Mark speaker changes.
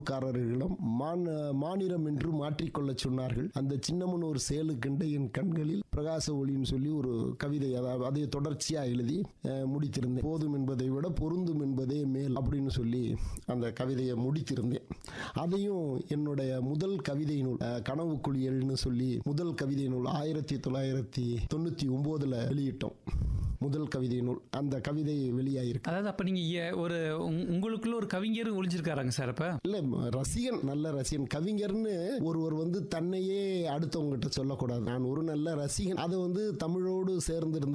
Speaker 1: காரர்களிடம் மான் மாநிலம் என்று மாற்றிக்கொள்ளச் சொன்னார்கள் அந்த சின்னமன் ஒரு செயலுக்கென்று என் கண்களில் பிரகாச ஒளின்னு சொல்லி ஒரு கவிதை அதாவது அதை தொடர்ச்சியா எழுதி அஹ், முடித்திருந்தேன் போதும் என்பதை விட பொருந்தும் என்பதே மேல் அப்படின்னு சொல்லி அந்த கவிதையை முடித்திருந்தேன் அதையும் என்னுடைய முதல் கவிதை நூல் அஹ், கனவு குளியல்னு சொல்லி முதல் கவிதை நூல் ஆயிரத்தி தொள்ளாயிரத்தி தொண்ணூத்தி ஒன்பதுல வெளியிட்டோம் முதல் கவிதை நூல் அந்த கவிதை வெளியாயிருக்கு
Speaker 2: அதாவது அப்ப நீங்க ஏ- ஒரு உங்- உங்களுக்குள்ள ஒரு கவிஞர் ஒளிஞ்சிருக்காராங்க சார் அப்ப
Speaker 1: இல்ல ம- ரசிகன் நல்ல ரசிகன் கவிஞர்னு ஒருவர் வந்து தன்னையே அடுத்தவங்ககிட்ட சொல்லக்கூடாது நான் ஒரு நல்ல ரசிகன் அதை வந்து தமிழோடு சேர்ந்திருந்த